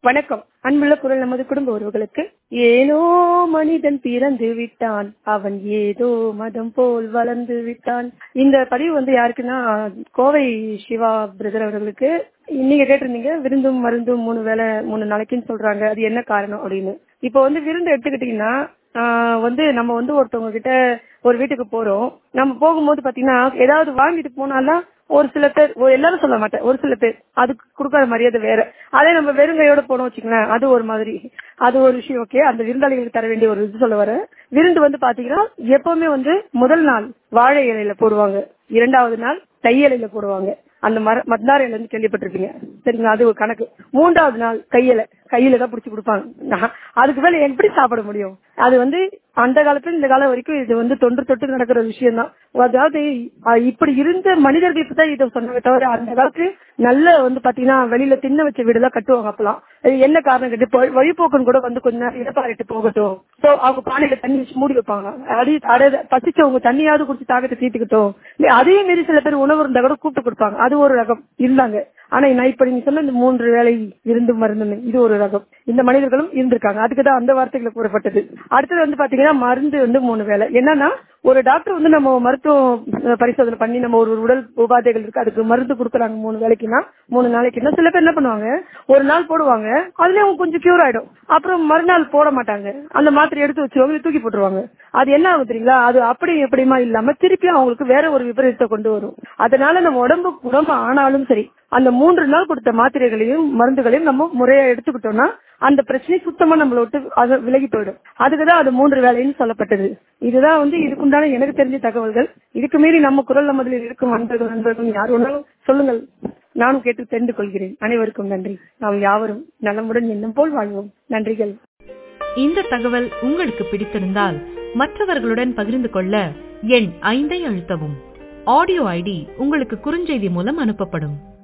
வணக்கம் அன்புள்ள குரல் நமது குடும்ப உறவுகளுக்கு ஏனோ மனிதன் பிறந்து விட்டான் அவன் ஏதோ மதம் போல் வளர்ந்து விட்டான் இந்த பதிவு வந்து யாருக்குன்னா கோவை சிவா பிரதர் அவர்களுக்கு நீங்க கேட்டிருந்தீங்க விருந்தும் மருந்தும் மூணு வேளை மூணு நாளைக்குன்னு சொல்றாங்க அது என்ன காரணம் அப்படின்னு இப்போ வந்து விருந்து எடுத்துக்கிட்டீங்கன்னா ஆஹ் வந்து நம்ம வந்து ஒருத்தவங்க கிட்ட ஒரு வீட்டுக்கு போறோம் நம்ம போகும்போது பாத்தீங்கன்னா ஏதாவது வாங்கிட்டு போனாலும் ஒரு சில பேர் ஒரு எல்லாரும் சொல்ல மாட்டேன் ஒரு சில பேர் அதுக்கு கொடுக்காத மரியாதை வேற அதே நம்ம வெறுங்கையோட போனோம் வச்சுங்களேன் அது ஒரு மாதிரி அது ஒரு விஷயம் ஓகே அந்த விருந்தாளிகளுக்கு தர வேண்டிய ஒரு இது சொல்ல வர விருந்து வந்து பாத்தீங்கன்னா எப்பவுமே வந்து முதல் நாள் வாழை இலையில போடுவாங்க இரண்டாவது நாள் தை இலையில போடுவாங்க அந்த மர மத்தார இலை வந்து கேள்விப்பட்டிருப்பீங்க சரிங்களா அது ஒரு கணக்கு மூன்றாவது நாள் கையில கையில தான் பிடிச்சி கொடுப்பாங்க அதுக்கு மேல எப்படி சாப்பிட முடியும் அது வந்து அந்த காலத்துல இந்த காலம் வரைக்கும் இது வந்து தொன்று தொட்டு நடக்கிற விஷயம் தான் அதாவது அஹ் இப்படி இருந்த மனிதர்களுக்கு தான் இதை சொன்னாங்க தவிர அந்த காலத்துல நல்ல வந்து பாத்தீங்கன்னா வெளியில தின்ன வச்ச வீடு எல்லாம் கட்டுவாங்க அப்பெல்லாம் அது என்ன காரணம் கேட்டு இப்போ வழிபோக்கன் கூட வந்து கொஞ்ச நேரம் இடப்பாரிட்டு போகட்டும் சோ அவங்க பானையில தண்ணி வச்சு மூடி வைப்பாங்க அடி அட பசிச்சவங்க தண்ணியாவது குடிச்சு தாக்கத்தை தீர்த்துக்கிட்டோம் இல்ல அதே மாரி சில பேர் உணவு இருந்தா கூட கூப்பிட்டு கொடுப்பாங்க அது ஒரு ரகம் இருந்தாங்க ஆனா நான் இப்ப நீங்க சொன்ன இந்த மூன்று வேலை இருந்து மருந்து இது ஒரு ரகம் இந்த மனிதர்களும் இருந்திருக்காங்க அதுக்கு தான் அந்த வார்த்தைகளை கூறப்பட்டது அடுத்தது வந்து பாத்தீங்கன்னா மருந்து வந்து மூணு வேலை என்னன்னா ஒரு டாக்டர் வந்து நம்ம மருத்துவ பரிசோதனை பண்ணி நம்ம ஒரு உடல் உபாதைகள் இருக்கு அதுக்கு மருந்து கொடுக்குறாங்க மூணு வேலைக்குன்னா மூணு நாளைக்குன்னா சில பேர் என்ன பண்ணுவாங்க ஒரு நாள் போடுவாங்க அதுல அவங்க கொஞ்சம் கியூர் ஆயிடும் அப்புறம் மறுநாள் போட மாட்டாங்க அந்த மாத்திரை எடுத்து வச்சுருவாங்க தூக்கி போட்டுருவாங்க அது என்ன ஆகும் தெரியுங்களா அது அப்படி எப்படிமா இல்லாம திருப்பி அவங்களுக்கு வேற ஒரு விபரீதத்தை கொண்டு வரும் அதனால நம்ம உடம்பு உடம்பு ஆனாலும் சரி அந்த மூன்று நாள் கொடுத்த மாத்திரைகளையும் மருந்துகளையும் நம்ம முறையா எடுத்துக்கிட்டோம்னா அந்த பிரச்சனை சுத்தமா நம்மள விட்டு அது விலகி போயிடும் அதுக்குதான் அது மூன்று வேலைன்னு சொல்லப்பட்டது இதுதான் வந்து இதுக்குண்டான எனக்கு தெரிஞ்ச தகவல்கள் இதுக்கு மீறி நம்ம குரல் நமதில் இருக்கும் நண்பர்கள் நண்பர்கள் யார் வேணாலும் சொல்லுங்கள் நானும் கேட்டு தெரிந்து கொள்கிறேன் அனைவருக்கும் நன்றி நாம் யாவரும் நலமுடன் எண்ணம் போல் வாழ்வோம் நன்றிகள் இந்த தகவல் உங்களுக்கு பிடித்திருந்தால் மற்றவர்களுடன் பகிர்ந்து கொள்ள எண் ஐந்தை அழுத்தவும் ஆடியோ ஐடி உங்களுக்கு குறுஞ்செய்தி மூலம் அனுப்பப்படும்